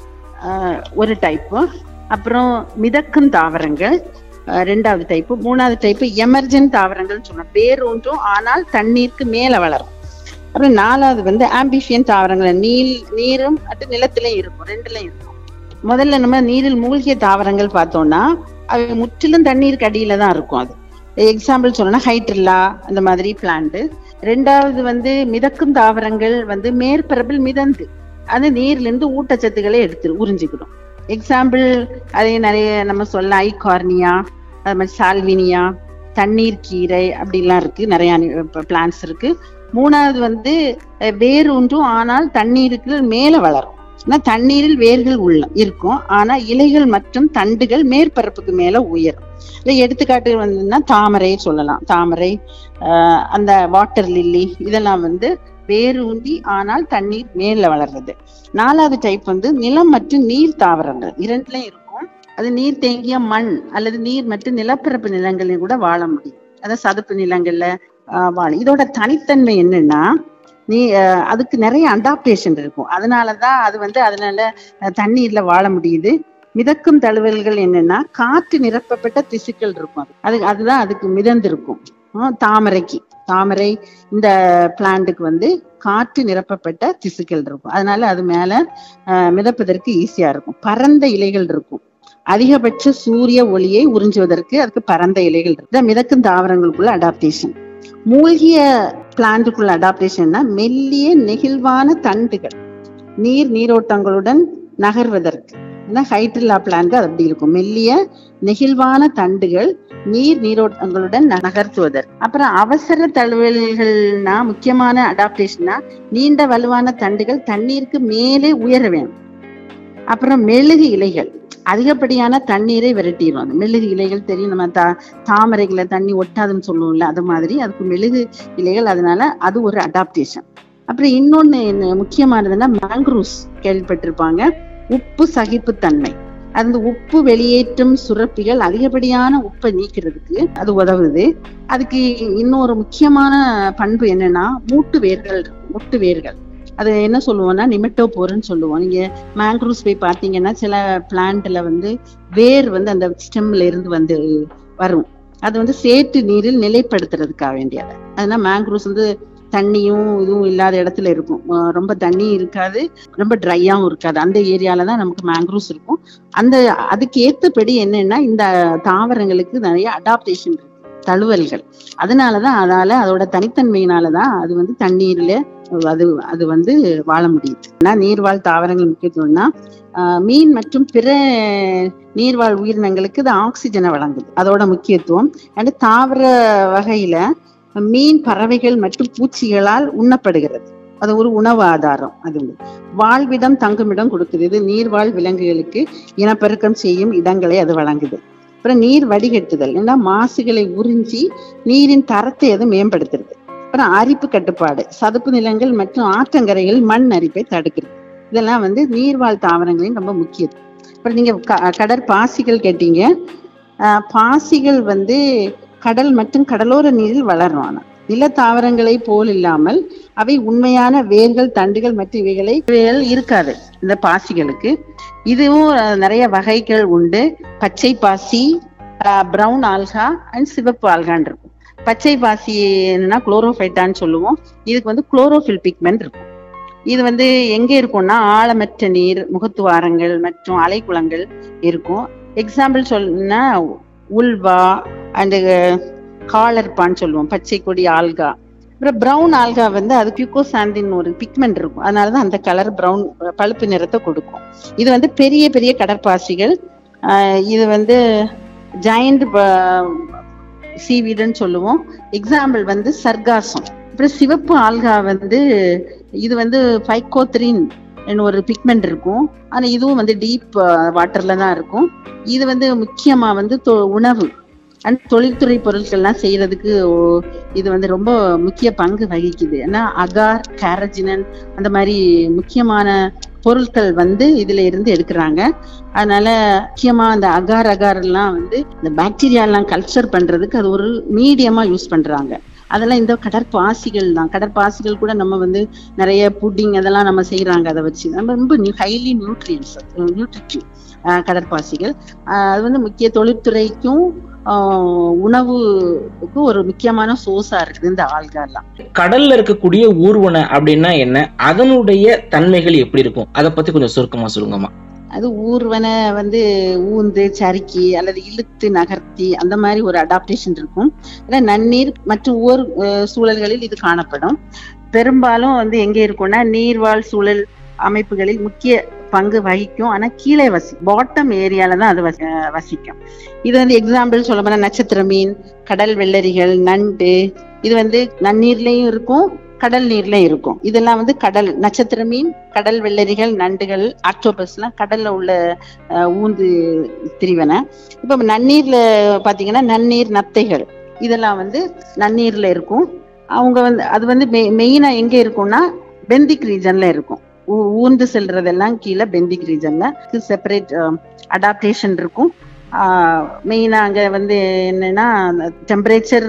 Speaker 3: ஆஹ், ஒரு டைப்பு அப்புறம் மிதக்கும் தாவரங்கள் ஆஹ், ரெண்டாவது டைப்பு மூணாவது டைப்பு எமர்ஜென்ட் தாவரங்கள் சொன்னோம் வேரூன்றும் ஆனால் தண்ணீருக்கு மேல வளரும் அப்புறம் நாலாவது வந்து ஆம்பிஷியன் தாவரங்கள் நீர் நீரும் அது நிலத்திலையும் இருக்கும் ரெண்டுலயும் இருக்கும் முதல்ல நம்ம நீரில் மூழ்கிய தாவரங்கள் பார்த்தோம்னா அவை முற்றிலும் தண்ணீருக்கு அடியில தான் இருக்கும் அது எக்ஸாம்பிள் சொல்லணும்னா ஹைட்ரில்லா அந்த மாதிரி பிளான்ட் ரெண்டாவது வந்து மிதக்கும் தாவரங்கள் வந்து மேற்பரப்பில் மிதந்து அது நீர்ல இருந்து ஊட்டச்சத்துக்களை எடுத்து உறிஞ்சிக்கிடும் எக்ஸாம்பிள் அதே நிறைய நம்ம சொல்ல ஐகார்னியா அது மாதிரி சால்வினியா தண்ணீர் கீரை அப்படிலாம் இருக்கு நிறைய பிளான்ஸ் இருக்கு மூணாவது வந்து அஹ், வேர் ஒன்றும் ஆனால் தண்ணீருக்கு மேல வளரும் ஆனா தண்ணீரில் வேர்கள் உள்ள இருக்கும் ஆனா இலைகள் மற்றும் தண்டுகள் மேற்பரப்புக்கு மேல உயரும் இல்ல எடுத்துக்காட்டு வந்துன்னா தாமரை சொல்லலாம் தாமரை ஆஹ் அந்த வாட்டர் லில்லி இதெல்லாம் வந்து வேர் ஊன்றி ஆனால் தண்ணீர் மேல வளர்றது நாலாவது டைப் வந்து நிலம் மற்றும் நீர் தாவரங்கள் இரண்டுலயும் இருக்கும் அது நீர் தேங்கிய மண் அல்லது நீர் மற்றும் நிலப்பரப்பு நிலங்களில் கூட வாழ முடியும் அதாவது சதுப்பு நிலங்கள்ல ஆஹ் வாழும் இதோட தனித்தன்மை என்னன்னா நீ அஹ், அதுக்கு நிறைய அடாப்டேஷன் இருக்கும் அதனாலதான் அது வந்து அதனால அஹ், தண்ணீர்ல வாழ முடியுது மிதக்கும் தழுவல்கள் என்னன்னா காற்று நிரப்பப்பட்ட திசுக்கள் இருக்கும் அது. அது அதுதான் அதுக்கு மிதந்திருக்கும் ஆஹ், தாமரைக்கு தாமரை இந்த பிளான்ட்டுக்கு வந்து காற்று நிரப்பப்பட்ட திசுக்கள் இருக்கும் அதனால அது மேல அஹ், மிதப்பதற்கு ஈஸியா இருக்கும் பரந்த இலைகள் இருக்கும் அதிகபட்ச சூரிய ஒளியை உறிஞ்சுவதற்கு அதுக்கு பரந்த இலைகள் இருக்கு இதான் மிதக்கும் தாவரங்களுக்குள்ள அடாப்டேஷன் மூழ்கிய பிளான்ட்டுக்குள்ள அடாப்டேஷன்னா மெல்லிய நெகிழ்வான தண்டுகள் நீர் நீரோட்டங்களுடன் நகர்வதற்கு ஹைட்ரில்லா பிளான்ட் அது அப்படி இருக்கும் மெல்லிய நெகிழ்வான தண்டுகள் நீர் நீரோட்டங்களுடன் நகர்த்துவதற்கு அப்புறம் அவசர தழுவல்கள்னா முக்கியமான அடாப்டேஷன்னா நீண்ட வலுவான தண்டுகள் தண்ணீருக்கு மேலே உயர வேணும் அப்புறம் மெழுகு இலைகள் அதிகப்படியான தண்ணீரை விரட்டிடும் அந்த மெழுகு இலைகள் தெரியும் நம்ம தா தாமரைகளை தண்ணி ஒட்டாதுன்னு சொல்லுவோம்ல அது மாதிரி அதுக்கு மெழுகு இலைகள் அதனால அது ஒரு அடாப்டேஷன் அப்புறம் இன்னொன்னு என்ன முக்கியமானதுன்னா மேங்க்ரூவ்ஸ் கேள்விப்பட்டிருப்பாங்க உப்பு சகிப்புத்தன்மை அந்த உப்பு வெளியேற்றும் சுரப்பிகள் அதிகப்படியான உப்பை நீக்கிறதுக்கு அது உதவுது அதுக்கு இன்னொரு முக்கியமான பண்பு என்னன்னா மூட்டு வேர்கள் இருக்கு, முட்டு வேர்கள் அது என்ன சொல்லுவோம்னா நிமெட்டோபோர்னு சொல்லுவோம் நீங்க மேங்க்ரூவ்ஸ் போய் பார்த்தீங்கன்னா சில பிளான்ட்ல வந்து வேர் வந்து அந்த ஸ்டெம்ல இருந்து வந்து வரும் அது வந்து சேற்று நீரில் நிலைப்படுத்துறதுக்காக வேண்டியது அதனால மேங்க்ரூவ்ஸ் வந்து தண்ணியும் இதுவும் இல்லாத இடத்துல இருக்கும் அஹ் ரொம்ப தண்ணி இருக்காது ரொம்ப ட்ரையாவும் இருக்காது அந்த ஏரியால தான் நமக்கு மேங்க்ரூவ்ஸ் இருக்கும் அந்த அதுக்கு ஏத்தபடி என்னன்னா இந்த தாவரங்களுக்கு நிறைய அடாப்டேஷன் இருக்கு தழுவல்கள் அதனாலதான் அதால அதோட தனித்தன்மையினாலதான் அது வந்து தண்ணீர்ல அது அது வந்து வாழ முடியுது ஆனா நீர்வாழ் தாவரங்கள் முக்கியத்துவம்னா ஆஹ் மீன் மற்றும் பிற நீர்வாழ் உயிரினங்களுக்கு இது ஆக்சிஜனை வழங்குது அதோட முக்கியத்துவம் அண்ட் தாவர வகையில மீன் பறவைகள் மற்றும் பூச்சிகளால் உண்ணப்படுகிறது அது ஒரு உணவு ஆதாரம் அது வந்து. வாழ்விடம் தங்குமிடம் கொடுக்குது இது நீர்வாழ் விலங்குகளுக்கு இனப்பெருக்கம் செய்யும் இடங்களை அது வழங்குது அப்புறம் நீர் வடிகட்டுதல் ஏன்னா மாசுகளை உறிஞ்சி நீரின் தரத்தை அது மேம்படுத்துறது அப்புறம் அரிப்பு கட்டுப்பாடு சதுப்பு நிலங்கள் மற்றும் ஆற்றங்கரைகள் மண் அரிப்பை தடுக்கிறது இதெல்லாம் வந்து நீர்வாழ் தாவரங்களின் ரொம்ப முக்கியம் அப்புறம் நீங்க க- கடற்பாசிகள் கேட்டீங்க ஆஹ் பாசிகள் வந்து கடல் மற்றும் கடலோர நீரில் வளரும் ஆனா நில தாவரங்களை போல் இல்லாமல் அவை உண்மையான வேர்கள் தண்டுகள் மற்றும் இவைகளை இவைகள் இருக்காது இந்த பாசிகளுக்கு இதுவும் அஹ், நிறைய வகைகள் உண்டு பச்சை பாசி பிரவுன் ஆல்கா அண்ட் சிவப்பு ஆல்கான் இருக்கும் பச்சை பாசி என்னன்னா குளோரோஃபைட்டான்னு சொல்லுவோம் இதுக்கு வந்து குளோரோஃபில் பிக்மெண்ட் இருக்கும் இது வந்து எங்க இருக்கும்னா ஆழமற்ற நீர் முகத்துவாரங்கள் மற்றும் அலைக்குளங்கள் இருக்கும் எக்ஸாம்பிள் சொல்லணும்னா உல்வா அண்டு காலர்பான்னு சொல்லுவோம் பச்சை கொடி ஆல்கா அப்புறம் பிரவுன் ஆல்கா வந்து அது பியூகோசாந்தின் ஒரு பிக்மெண்ட் இருக்கும் அதனாலதான் அந்த கலர் பிரவுன் பழுப்பு நிறத்தை கொடுக்கும் இது வந்து பெரிய பெரிய கடற்பாசிகள் ஆஹ் இது வந்து ஜாயிண்ட் சீவீடுன்னு சொல்லுவோம் எக்ஸாம்பிள் வந்து சர்காசம் அப்புறம் சிவப்பு ஆல்கா வந்து இது வந்து ஃபைக்கோத்ரின் ஒரு பிக்மெண்ட் இருக்கும் ஆனா இதுவும் வந்து டீப் வாட்டர்ல தான் இருக்கும் இது வந்து முக்கியமா வந்து தொ- உணவு அண்ட் தொழில்துறை பொருட்கள்லாம் செய்யறதுக்கு ஓ- இது வந்து ரொம்ப முக்கிய பங்கு வகிக்குது ஏன்னா அகார் கேரஜினன் அந்த மாதிரி முக்கியமான பொருட்கள் வந்து இதுல இருந்து எடுக்கிறாங்க அதனால முக்கியமா அந்த அகார் அகார் எல்லாம் வந்து இந்த பாக்டீரியா எல்லாம் கல்ச்சர் பண்றதுக்கு அது ஒரு மீடியமா யூஸ் பண்றாங்க அதெல்லாம் இந்த கடற்பாசிகள் தான் கடற்பாசிகள் கூட நம்ம வந்து நிறைய புட்டிங் அதெல்லாம் நம்ம செய்யறாங்க அதை வச்சு நம்ம ரொம்ப ஹைலி நியூட்ரியன்ஸ் நியூட்ரிட்டிவ் கடற்பாசிகள் ஆஹ் அது வந்து முக்கிய தொழில்துறைக்கும் ஆஹ் உணவுக்கு ஒரு முக்கியமான சோர்ஸா இருக்குது இந்த ஆல்காலாம்
Speaker 2: கடல்ல இருக்கக்கூடிய ஊர்வன அப்படின்னா என்ன அதனுடைய தன்மைகள் எப்படி இருக்கும் அதை பத்தி கொஞ்சம் சுருக்கமா சொல்லுங்கம்மா
Speaker 3: அது ஊர்வன வந்து ஊந்து சறுக்கி அல்லது இழுத்து நகர்த்தி அந்த மாதிரி ஒரு அடாப்டேஷன் இருக்கும் இல்ல நன்னீர் மற்றும் ஊர் அஹ், சூழல்களில் இது காணப்படும் பெரும்பாலும் வந்து எங்க இருக்கும்னா நீர்வாழ் சூழல் அமைப்புகளில் முக்கிய பங்கு வகிக்கும் ஆனா கீழே வசி பாட்டம் ஏரியால தான் அது வசி- அஹ், வசிக்கும் இது வந்து எக்ஸாம்பிள் சொல்ல போனா நட்சத்திர மீன் கடல் வெள்ளரிகள் நண்டு இது வந்து நன்னீர்லயும் இருக்கும் கடல் நீர்லயும் இருக்கும் இதெல்லாம் வந்து கடல் நட்சத்திர மீன் கடல் வெள்ளரிகள் நண்டுகள் ஆக்டோபஸ் எல்லாம் கடல்ல உள்ள அஹ், ஊந்து திரிவன இப்ப நன்னீர்ல பாத்தீங்கன்னா நன்னீர் நத்தைகள் இதெல்லாம் வந்து நன்னீர்ல இருக்கும் அவங்க வந்து அது வந்து மெயினா எங்க இருக்கும்னா பெந்திக் ரீஜன்ல இருக்கும் ஊ- ஊர்ந்து செல்றதெல்லாம் கீழே பெந்திக் ரீஜன்ல செப்பரேட் அடாப்டேஷன் இருக்கும் மெயினா அங்க வந்து என்னன்னா டெம்பரேச்சர்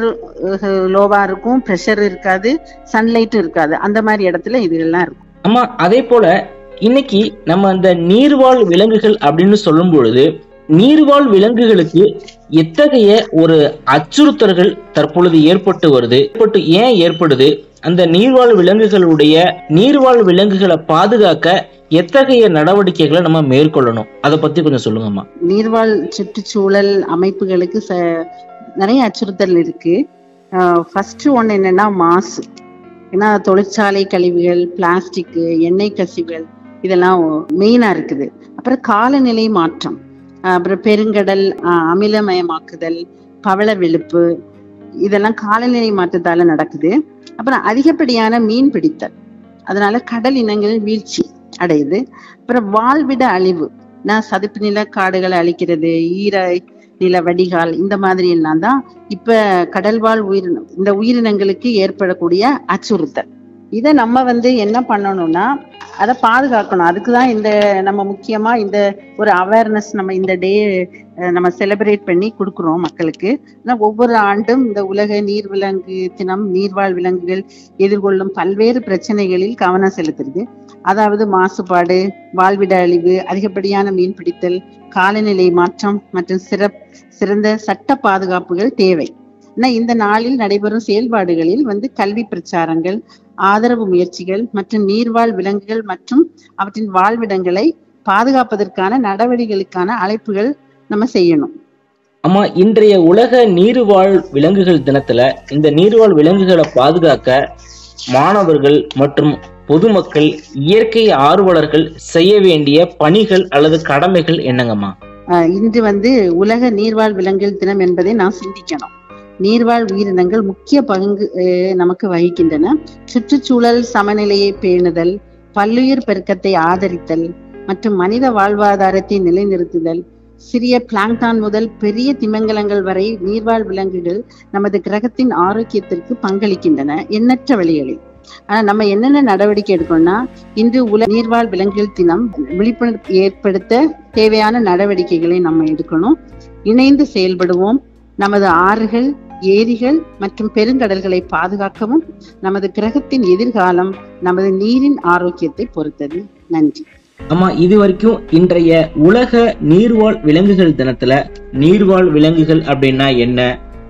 Speaker 3: லோவா இருக்கும் ப்ரெஷர் இருக்காது சன்லைட்டும் இருக்காது அந்த மாதிரி இடத்துல இது எல்லாம் இருக்கும்
Speaker 2: அம்மா அதே போல இன்னைக்கு நம்ம அந்த நீர்வாழ் விலங்குகள் அப்படின்னு சொல்லும் பொழுது நீர்வாழ் விலங்குகளுக்கு எத்தகைய ஒரு அச்சுறுத்தல்கள் தற்பொழுது ஏற்பட்டு வருது ஏற்பட்டு ஏன் ஏற்படுது அந்த நீர்வாழ் விலங்குகளுடைய நீர்வாழ் விலங்குகளை பாதுகாக்க எத்தகைய நடவடிக்கைகளை நம்ம மேற்கொள்ளணும் அதை பத்தி கொஞ்சம் சொல்லுங்கம்மா
Speaker 3: நீர்வாழ் சுற்றுச்சூழல் அமைப்புகளுக்கு ச நிறைய அச்சுறுத்தல் இருக்கு ஃபர்ஸ்ட் ஒன்று என்னன்னா மாசு ஏன்னா தொழிற்சாலை கழிவுகள் பிளாஸ்டிக் எண்ணெய் கசிவுகள் இதெல்லாம் மெயினா இருக்குது அப்புறம் காலநிலை மாற்றம் அஹ் அப்புறம் பெருங்கடல் அஹ் அமிலமயமாக்குதல் பவள வெளுப்பு இதெல்லாம் காலநிலை மாற்றத்தால நடக்குது அப்புறம் அதிகப்படியான மீன் பிடித்தல் அதனால கடல் இனங்கள் வீழ்ச்சி அடையுது அப்புறம் வாழ்விட அழிவு நான் சதுப்பு நில காடுகளை அழிக்கிறது ஈர நில வடிகால் இந்த மாதிரி எல்லாம் தான் இப்ப கடல்வாழ் உயிரினம் இந்த உயிரினங்களுக்கு ஏற்படக்கூடிய அச்சுறுத்தல் இதை நம்ம வந்து என்ன பண்ணணும்னா அதை பாதுகாக்கணும் அதுக்குதான் இந்த நம்ம முக்கியமா இந்த ஒரு அவேர்னஸ் நம்ம இந்த டே நம்ம செலிப்ரேட் பண்ணி கொடுக்குறோம் மக்களுக்கு ஆனா ஒவ்வொரு ஆண்டும் இந்த உலக நீர் விலங்கு தினம் நீர்வாழ் விலங்குகள் எதிர்கொள்ளும் பல்வேறு பிரச்சனைகளில் கவனம் செலுத்துறது அதாவது மாசுபாடு வாழ்விட அழிவு அதிகப்படியான மீன் பிடித்தல் காலநிலை மாற்றம் மற்றும் சிறப் சிறந்த சட்ட பாதுகாப்புகள் தேவை ஆனா இந்த நாளில் நடைபெறும் செயல்பாடுகளில் வந்து கல்வி பிரச்சாரங்கள் ஆதரவு முயற்சிகள் மற்றும் நீர்வாழ் விலங்குகள் மற்றும் அவற்றின் வாழ்விடங்களை பாதுகாப்பதற்கான நடவடிக்கைகளுக்கான அழைப்புகள் நம்ம செய்யணும்
Speaker 2: அம்மா இன்றைய உலக நீர்வாழ் விலங்குகள் தினத்துல இந்த நீர்வாழ் விலங்குகளை பாதுகாக்க மாணவர்கள் மற்றும் பொதுமக்கள் இயற்கை ஆர்வலர்கள் செய்ய வேண்டிய பணிகள் அல்லது கடமைகள் என்னங்கம்மா
Speaker 3: ஆஹ் இன்று வந்து உலக நீர்வாழ் விலங்குகள் தினம் என்பதை நாம் சிந்திக்கணும் நீர்வாழ் உயிரினங்கள் முக்கிய பங்கு அஹ், நமக்கு வகிக்கின்றன சுற்றுச்சூழல் சமநிலையை பேணுதல் பல்லுயிர் பெருக்கத்தை ஆதரித்தல் மற்றும் மனித வாழ்வாதாரத்தை நிலைநிறுத்துதல் சிறிய பிளாங்டான் முதல் பெரிய திமிங்கலங்கள் வரை நீர்வாழ் விலங்குகள் நமது கிரகத்தின் ஆரோக்கியத்திற்கு பங்களிக்கின்றன எண்ணற்ற வழிகளில் ஆனா நம்ம என்னென்ன நடவடிக்கை எடுக்கணும்னா இன்று உலக நீர்வாழ் விலங்குகள் தினம் விழிப்புணர்வு ஏற்படுத்த தேவையான நடவடிக்கைகளை நம்ம எடுக்கணும் இணைந்து செயல்படுவோம் நமது ஆறுகள் ஏரிகள் மற்றும் பெருங்கடல்களை பாதுகாக்கவும் நமது கிரகத்தின் எதிர்காலம் நமது நீரின் ஆரோக்கியத்தை பொறுத்தது நன்றி
Speaker 2: அம்மா இது வரைக்கும் இன்றைய உலக நீர்வாழ் விலங்குகள் தினத்துல நீர்வாழ் விலங்குகள் அப்படின்னா என்ன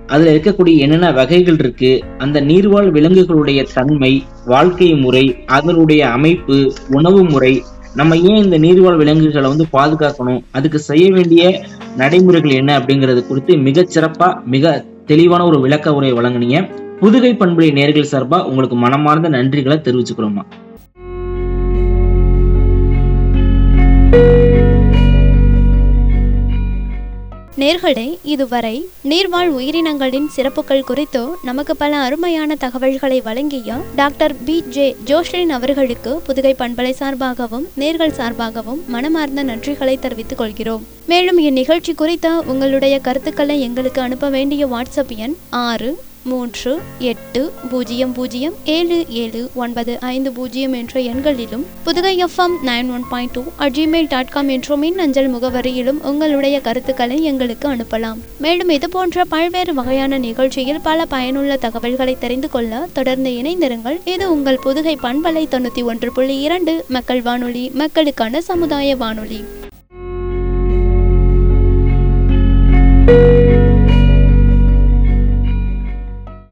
Speaker 2: அதுல இருக்கக்கூடிய என்னென்ன வகைகள் இருக்கு அந்த நீர்வாழ் விலங்குகளுடைய தன்மை வாழ்க்கை முறை அதனுடைய அமைப்பு உணவு முறை நம்ம ஏன் இந்த நீர்வாழ் விலங்குகளை வந்து பாதுகாக்கணும் அதுக்கு செய்ய வேண்டிய நடைமுறைகள் என்ன அப்படிங்கிறது குறித்து மிகச் சிறப்பா மிக தெளிவான ஒரு விளக்க உரை வழங்குனீங்க புதுகை பண்புலை நேர்கள் சார்பா உங்களுக்கு மனமார்ந்த நன்றிகளை தெரிவிச்சுக்கிறோமா
Speaker 1: நேர்களே இதுவரை நீர்வாழ் உயிரினங்களின் சிறப்புகள் குறித்து நமக்கு பல அருமையான தகவல்களை வழங்கிய டாக்டர் பி ஜே ஜோஷ்லின் அவர்களுக்கு புதுகை பண்பலை சார்பாகவும் நேர்கள் சார்பாகவும் மனமார்ந்த நன்றிகளை தெரிவித்துக் கொள்கிறோம் மேலும் இந்நிகழ்ச்சி குறித்த உங்களுடைய கருத்துக்களை எங்களுக்கு அனுப்ப வேண்டிய வாட்ஸ்அப் எண் ஆறு மூன்று எட்டு பூஜ்ஜியம் பூஜ்ஜியம் ஏழு ஏழு ஒன்பது ஐந்து பூஜ்ஜியம் என்ற எண்களிலும் Pudugai FM nine one point two at gmail dot com என்ற மின் அஞ்சல் முகவரியிலும் உங்களுடைய கருத்துக்களை எங்களுக்கு அனுப்பலாம் மேலும் இது போன்ற பல்வேறு வகையான நிகழ்ச்சியில் பல பயனுள்ள தகவல்களை தெரிந்து கொள்ள தொடர்ந்து இணைந்திருங்கள் இது உங்கள் புதுகை பண்பலை தொண்ணூற்றி ஒன்று புள்ளி இரண்டு மக்கள் வானொலி மக்களுக்கான சமுதாய வானொலி